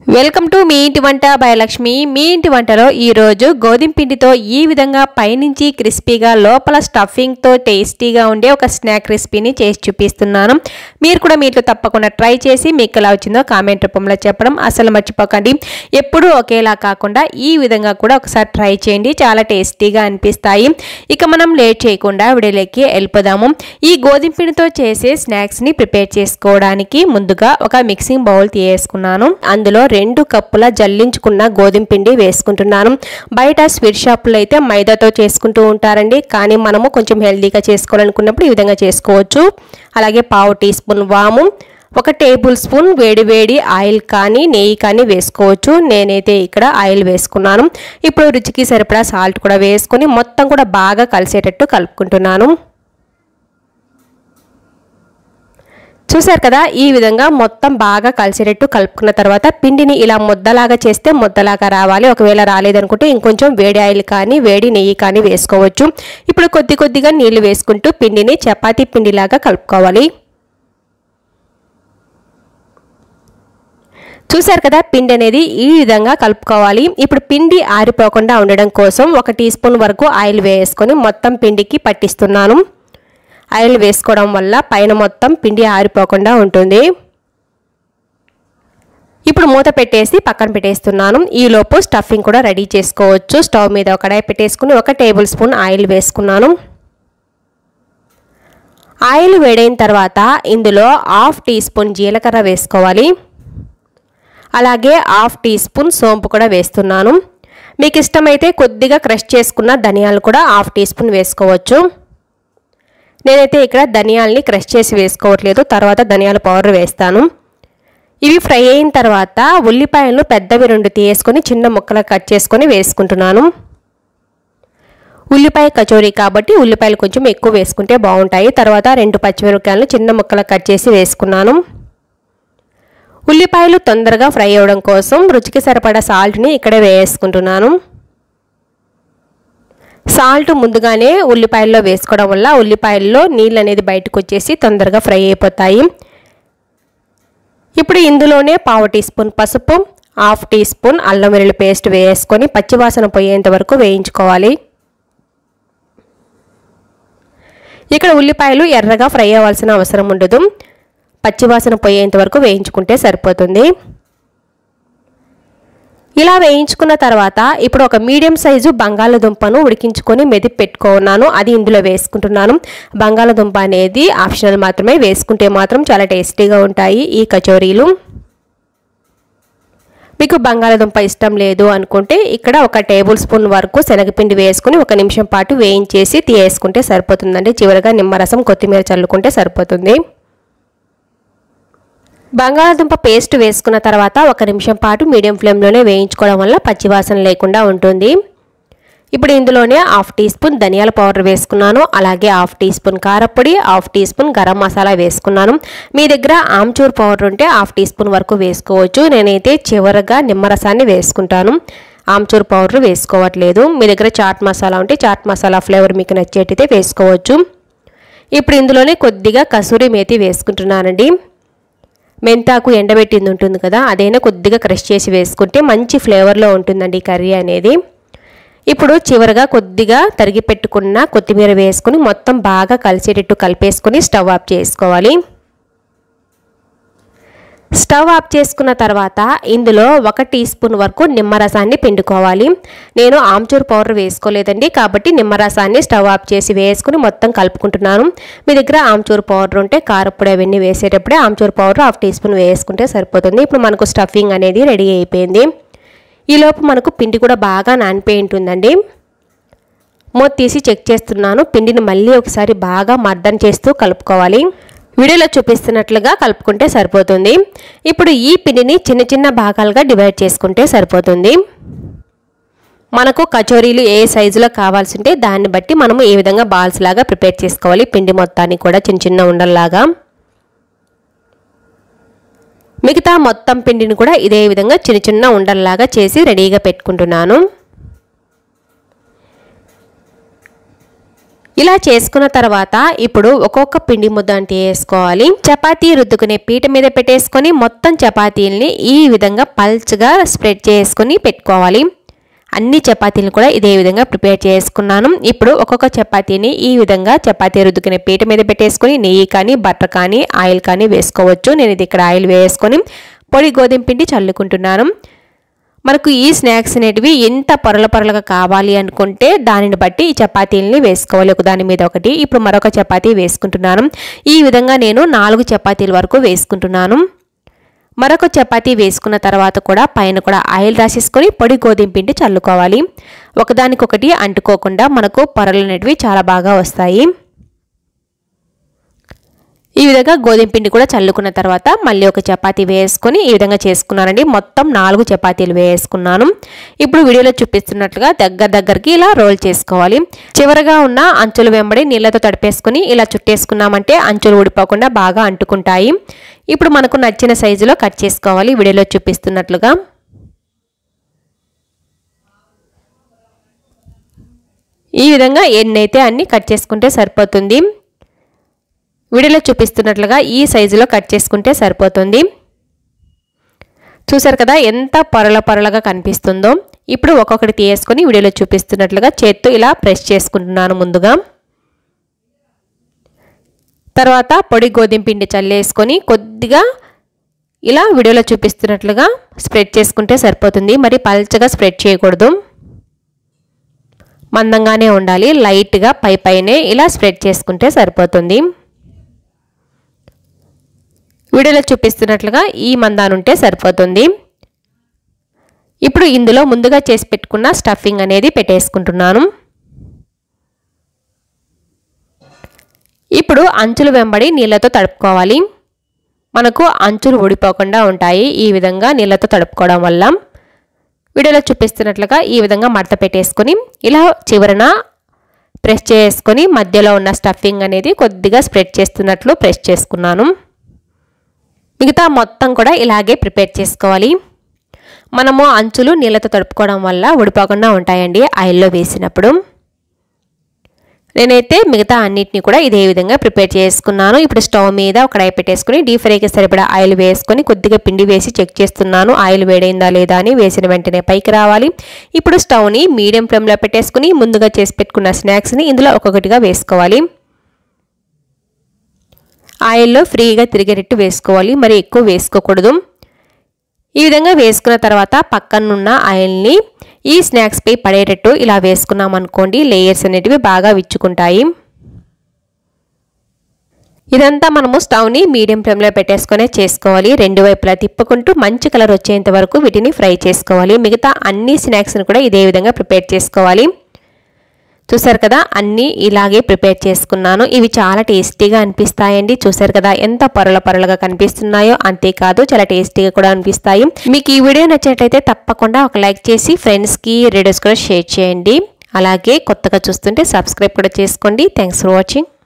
welcome to me ఇంటి వంట by Lakshmi మీ ఇంటి వంటలో ఈరోజు గోధుమ పిండితో ఈ విధంగా పైనుంచి క్రిస్పీగా లోపల స్టఫింగ్తో టేస్టీగా ఉండే ఒక స్నాక్ రెసిపీని చేసి చూపిస్తున్నాను మీరు కూడా మీట్లో తప్పకుండా ట్రై చేసి మీకు ఎలా వచ్చిందో కామెంట్ రూపంలో చెప్పడం అసలు మర్చిపోకండి ఎప్పుడూ ఒకేలా కాకుండా ఈ విధంగా కూడా ఒకసారి ట్రై చేయండి చాలా టేస్టీగా అనిపిస్తాయి ఇక మనం లేట్ చేయకుండా విడలేకి వెళ్ళిపోదాము ఈ గోధుమ పిండితో చేసే స్నాక్స్ని ప్రిపేర్ చేసుకోవడానికి ముందుగా ఒక మిక్సింగ్ బౌల్ తీసుకున్నాను అందులో రెండు కప్పుల జల్లించుకున్న గోధుమ పిండి వేసుకుంటున్నాను బయట స్వీట్ షాపులో అయితే మైదాతో చేసుకుంటూ ఉంటారండి కానీ మనము కొంచెం హెల్తీగా చేసుకోవాలనుకున్నప్పుడు ఈ విధంగా చేసుకోవచ్చు అలాగే పావు టీ స్పూన్ వాము ఒక టేబుల్ స్పూన్ వేడి వేడి ఆయిల్ కానీ నెయ్యి కానీ వేసుకోవచ్చు నేనైతే ఇక్కడ ఆయిల్ వేసుకున్నాను ఇప్పుడు రుచికి సరిపడా సాల్ట్ కూడా వేసుకొని మొత్తం కూడా బాగా కలిసేటట్టు కలుపుకుంటున్నాను చూసారు కదా ఈ విధంగా మొత్తం బాగా కలిసేటట్టు కలుపుకున్న తర్వాత పిండిని ఇలా ముద్దలాగా చేస్తే ముద్దలాగా రావాలి ఒకవేళ రాలేదనుకుంటే ఇంకొంచెం వేడి ఆయిల్ కానీ వేడి నెయ్యి కానీ వేసుకోవచ్చు ఇప్పుడు కొద్ది కొద్దిగా నీళ్లు వేసుకుంటూ పిండిని చపాతీ పిండిలాగా కలుపుకోవాలి చూసారు కదా పిండి అనేది ఈ విధంగా కలుపుకోవాలి ఇప్పుడు పిండి ఆరిపోకుండా ఉండడం కోసం ఒక టీ స్పూన్ వరకు ఆయిల్ వేసుకొని మొత్తం పిండికి పట్టిస్తున్నాను ఆయిల్ వేసుకోవడం వల్ల పైన మొత్తం పిండి ఆరిపోకుండా ఉంటుంది ఇప్పుడు మూత పెట్టేసి పక్కన పెట్టేస్తున్నాను ఈలోపు స్టఫింగ్ కూడా రెడీ చేసుకోవచ్చు స్టవ్ మీద ఒక కడాయి పెట్టేసుకుని ఒక టేబుల్ స్పూన్ ఆయిల్ వేసుకున్నాను ఆయిల్ వేడైన తర్వాత ఇందులో హాఫ్ టీ స్పూన్ జీలకర్ర వేసుకోవాలి అలాగే హాఫ్ టీ స్పూన్ సోంపు కూడా వేస్తున్నాను మీకు ఇష్టమైతే కొద్దిగా క్రష్ చేసుకున్న ధనియాలు కూడా హాఫ్ టీ స్పూన్ వేసుకోవచ్చు నేనైతే ఇక్కడ ధనియాల్ని క్రష్ చేసి వేసుకోవట్లేదు తర్వాత ధనియాల పౌడర్ వేస్తాను ఇవి ఫ్రై అయిన తర్వాత ఉల్లిపాయలను పెద్దవి రెండు తీసుకొని చిన్న ముక్కలు కట్ చేసుకొని వేసుకుంటున్నాను ఉల్లిపాయ కచోరీ కాబట్టి ఉల్లిపాయలు కొంచెం ఎక్కువ వేసుకుంటే బాగుంటాయి తర్వాత రెండు పచ్చిమిరపకాయలను చిన్న ముక్కలు కట్ చేసి వేసుకున్నాను ఉల్లిపాయలు తొందరగా ఫ్రై అవ్వడం కోసం రుచికి సరిపడా సాల్ట్ని ఇక్కడే వేసుకుంటున్నాను సాల్ట్ ముందుగానే ఉల్లిపాయల్లో వేసుకోవడం వల్ల ఉల్లిపాయల్లో నీళ్ళు అనేది బయటకు వచ్చేసి తొందరగా ఫ్రై అయిపోతాయి ఇప్పుడు ఇందులోనే పావు టీ స్పూన్ పసుపు హాఫ్ టీ స్పూన్ అల్లం వెల్లుల్లి పేస్ట్ వేసుకొని పచ్చివాసన పోయేంత వరకు వేయించుకోవాలి ఇక్కడ ఉల్లిపాయలు ఎర్రగా ఫ్రై అవ్వాల్సిన అవసరం ఉండదు పచ్చివాసన పోయేంత వరకు వేయించుకుంటే సరిపోతుంది ఇలా వేయించుకున్న తర్వాత ఇప్పుడు ఒక మీడియం సైజు బంగాళదుంపను ఉడికించుకొని మెదిపి పెట్టుకున్నాను అది ఇందులో వేసుకుంటున్నాను బంగాళదుంప అనేది ఆప్షనల్ మాత్రమే వేసుకుంటే మాత్రం చాలా టేస్టీగా ఉంటాయి ఈ కచోరీలు మీకు బంగాళదుంప ఇష్టం లేదు అనుకుంటే ఇక్కడ ఒక టేబుల్ స్పూన్ వరకు శనగపిండి వేసుకుని ఒక నిమిషం పాటు వేయించేసి తీయేసుకుంటే సరిపోతుందండి చివరిగా నిమ్మరసం కొత్తిమీర చల్లుకుంటే సరిపోతుంది బంగాళాదుంప పేస్ట్ వేసుకున్న తర్వాత ఒక నిమిషం పాటు మీడియం ఫ్లేమ్లోనే వేయించుకోవడం వల్ల పచ్చివాసన లేకుండా ఉంటుంది ఇప్పుడు ఇందులోనే హాఫ్ టీ స్పూన్ ధనియాల పౌడర్ వేసుకున్నాను అలాగే హాఫ్ టీ స్పూన్ కారపొడి half teaspoon garam masala వేసుకున్నాను మీ దగ్గర ఆమ్చూర్ పౌడర్ ఉంటే హాఫ్ టీ స్పూన్ వరకు వేసుకోవచ్చు నేనైతే చివరగా నిమ్మరసాన్ని వేసుకుంటాను ఆమ్చూర్ పౌడర్ వేసుకోవట్లేదు మీ దగ్గర చాట్ మసాలా ఉంటే చాట్ మసాలా ఫ్లేవర్ మీకు నచ్చేటైతే వేసుకోవచ్చు ఇప్పుడు ఇందులోనే కొద్దిగా కసూరి మేతి వేసుకుంటున్నానండి మెంతాకు ఎండబెట్టింది ఉంటుంది కదా అదైనా కొద్దిగా క్రష్ చేసి వేసుకుంటే మంచి ఫ్లేవర్లో ఉంటుందండి ఈ కర్రీ అనేది ఇప్పుడు చివరగా కొద్దిగా తరిగి పెట్టుకున్న కొత్తిమీర వేసుకుని మొత్తం బాగా కలిసేటట్టు కలిపేసుకుని స్టవ్ ఆఫ్ చేసుకోవాలి స్టవ్ ఆఫ్ చేసుకున్న తర్వాత ఇందులో ఒక టీ స్పూన్ వరకు నిమ్మరసాన్ని పిండుకోవాలి నేను ఆమ్చూర్ పౌడర్ వేసుకోలేదండి కాబట్టి నిమ్మరసాన్ని స్టవ్ ఆఫ్ చేసి వేసుకుని మొత్తం కలుపుకుంటున్నాను మీ దగ్గర ఆమ్చూర్ పౌడర్ ఉంటే కారపొడి అవన్నీ వేసేటప్పుడే ఆమ్చూర్ పౌడర్ హాఫ్ టీ స్పూన్ వేసుకుంటే సరిపోతుంది ఇప్పుడు మనకు స్టఫింగ్ అనేది రెడీ అయిపోయింది ఈలోపు మనకు పిండి కూడా బాగా నానిపోయి ఉంటుందండి మూత తీసి చెక్ చేస్తున్నాను పిండిని మళ్ళీ ఒకసారి బాగా మర్దన చేస్తూ కలుపుకోవాలి వీడియోలో చూపిస్తున్నట్లుగా కలుపుకుంటే సరిపోతుంది ఇప్పుడు ఈ పిండిని చిన్న చిన్న భాగాలుగా డివైడ్ చేసుకుంటే సరిపోతుంది మనకు కచోరీలు ఏ సైజులో కావాల్సి ఉంటే దాన్ని బట్టి మనము ఏ విధంగా బాల్స్ లాగా ప్రిపేర్ చేసుకోవాలి పిండి మొత్తాన్ని కూడా చిన్న చిన్న ఉండల్లాగా మిగతా మొత్తం పిండిని కూడా ఇదే విధంగా చిన్న చిన్న ఉండల్లాగా చేసి రెడీగా పెట్టుకుంటున్నాను ఇలా చేసుకున్న తర్వాత ఇప్పుడు ఒక్కొక్క పిండి ముద్ద అంటే వేసుకోవాలి చపాతీ రుద్దుకునే పీట మీద పెట్టేసుకొని మొత్తం చపాతీల్ని ఈ విధంగా పల్చగా స్ప్రెడ్ చేసుకొని పెట్టుకోవాలి అన్ని చపాతీలను కూడా ఇదే విధంగా ప్రిపేర్ చేసుకున్నాను ఇప్పుడు ఒక్కొక్క చపాతీని ఈ విధంగా చపాతీ రుద్దుకునే పీట మీద పెట్టేసుకొని నెయ్యి కానీ బటర్ కానీ ఆయిల్ కానీ వేసుకోవచ్చు నేను ఇది ఇక్కడ ఆయిల్ వేసుకొని పొడి గోధుమ పిండి చల్లుకుంటున్నాను మనకు ఈ స్నాక్స్ అనేటివి ఎంత పొరల పొరలుగా కావాలి అనుకుంటే దానిని బట్టి ఈ చపాతీలని వేసుకోవాలి ఒక దాని మీద ఒకటి ఇప్పుడు మరొక చపాతీ వేసుకుంటున్నాను ఈ విధంగా నేను నాలుగు చపాతీల వరకు వేసుకుంటున్నాను మరొక చపాతీ వేసుకున్న తర్వాత కూడా పైన కూడా ఆయిల్ రాసేసుకొని పొడి గోధుమ పిండి చల్లుకోవాలి ఒకదానికొకటి అంటుకోకుండా మనకు పొరలు అనేటివి చాలా బాగా వస్తాయి ఈ విధంగా గోధుమ పిండి కూడా చల్లుకున్న తర్వాత మళ్ళీ ఒక చపాతీ వేసుకొని ఈ విధంగా చేసుకున్నానండి మొత్తం నాలుగు చపాతీలు వేసుకున్నాను ఇప్పుడు వీడియోలో చూపిస్తున్నట్లుగా దగ్గర దగ్గరికి ఇలా రోల్ చేసుకోవాలి చివరగా ఉన్న అంచులు వెంబడి నీళ్ళతో తడిపేసుకొని ఇలా చుట్టేసుకున్నామంటే అంచులు ఊడిపోకుండా బాగా అంటుకుంటాయి ఇప్పుడు మనకు నచ్చిన సైజులో కట్ చేసుకోవాలి వీడియోలో చూపిస్తున్నట్లుగా ఈ విధంగా ఎన్నైతే అన్ని కట్ చేసుకుంటే సరిపోతుంది వీడియోలో చూపిస్తున్నట్లుగా ఈ సైజులో కట్ చేసుకుంటే సరిపోతుంది చూసారు కదా ఎంత పొరల పొరలుగా కనిపిస్తుందో ఇప్పుడు ఒక్కొక్కటి తీసేసుకొని వీడియోలో చూపిస్తున్నట్లుగా చేత్తో ఇలా ప్రెస్ చేసుకుంటున్నాను ముందుగా తర్వాత పొడి గోధుమ పిండి చల్లేసుకొని కొద్దిగా ఇలా వీడియోలో చూపిస్తున్నట్లుగా స్ప్రెడ్ చేసుకుంటే సరిపోతుంది మరి పల్చగా స్ప్రెడ్ చేయకూడదు మందంగానే ఉండాలి లైట్గా పై పైనే ఇలా స్ప్రెడ్ చేసుకుంటే సరిపోతుంది వీడియోలో చూపిస్తున్నట్లుగా ఈ మందానుంటే సరిపోతుంది ఇప్పుడు ఇందులో ముందుగా చేసి పెట్టుకున్న స్టఫింగ్ అనేది పెట్టేసుకుంటున్నాను ఇప్పుడు అంచులు వెంబడి నీళ్ళతో తడుపుకోవాలి మనకు అంచులు ఊడిపోకుండా ఉంటాయి ఈ విధంగా నీళ్ళతో తడుపుకోవడం వల్ల వీడియోలో చూపిస్తున్నట్లుగా ఈ విధంగా మడత పెట్టేసుకొని ఇలా చివరన ప్రెస్ చేసుకొని మధ్యలో ఉన్న స్టఫింగ్ అనేది కొద్దిగా స్ప్రెడ్ చేస్తున్నట్లు ప్రెస్ చేసుకున్నాను మిగతా మొత్తం కూడా ఇలాగే ప్రిపేర్ చేసుకోవాలి మనము అంచులు నీళ్ళతో తడుపుకోవడం వల్ల ఉడిపోకుండా ఉంటాయండి ఆయిల్లో వేసినప్పుడు నేనైతే మిగతా అన్నిటిని కూడా ఇదే విధంగా ప్రిపేర్ చేసుకున్నాను ఇప్పుడు స్టవ్ మీద ఒక కడాయి పెట్టేసుకుని డీప్ ఫ్రైకి సరిపడా ఆయిల్ వేసుకొని కొద్దిగా పిండి వేసి చెక్ చేస్తున్నాను ఆయిల్ వేడైందా లేదా అని వేసిన వెంటనే పైకి రావాలి ఇప్పుడు స్టవ్ని మీడియం ఫ్లేమ్లో పెట్టేసుకుని ముందుగా చేసి పెట్టుకున్న స్నాక్స్ని ఇందులో ఒక్కొక్కటిగా వేసుకోవాలి ఆయిల్లో ఫ్రీగా తిరిగేటట్టు వేసుకోవాలి మరి ఎక్కువ వేసుకోకూడదు ఈ విధంగా వేసుకున్న తర్వాత పక్కనున్న ఆయిల్ని ఈ స్నాక్స్పై పడేటట్టు ఇలా వేసుకున్నాం అనుకోండి లేయర్స్ అనేటివి బాగా విచ్చుకుంటాయి ఇదంతా మనము స్టవ్ని మీడియం ఫ్లేమ్లో పెట్టేసుకునే చేసుకోవాలి రెండు వైపులా తిప్పుకుంటూ మంచి కలర్ వచ్చేంత వరకు వీటిని ఫ్రై చేసుకోవాలి మిగతా అన్ని స్నాక్స్ని కూడా ఇదే విధంగా ప్రిపేర్ చేసుకోవాలి చూసారు కదా అన్నీ ఇలాగే ప్రిపేర్ చేసుకున్నాను ఇవి చాలా టేస్టీగా అనిపిస్తాయండి చూసారు కదా ఎంత పొరల పొరలుగా కనిపిస్తున్నాయో అంతేకాదు చాలా టేస్టీగా కూడా అనిపిస్తాయి మీకు ఈ వీడియో నచ్చినట్లయితే తప్పకుండా ఒక లైక్ చేసి ఫ్రెండ్స్కి రిలేటివ్స్ కూడా షేర్ చేయండి అలాగే కొత్తగా చూస్తుంటే సబ్స్క్రైబ్ కూడా చేసుకోండి థ్యాంక్స్ ఫర్ వాచింగ్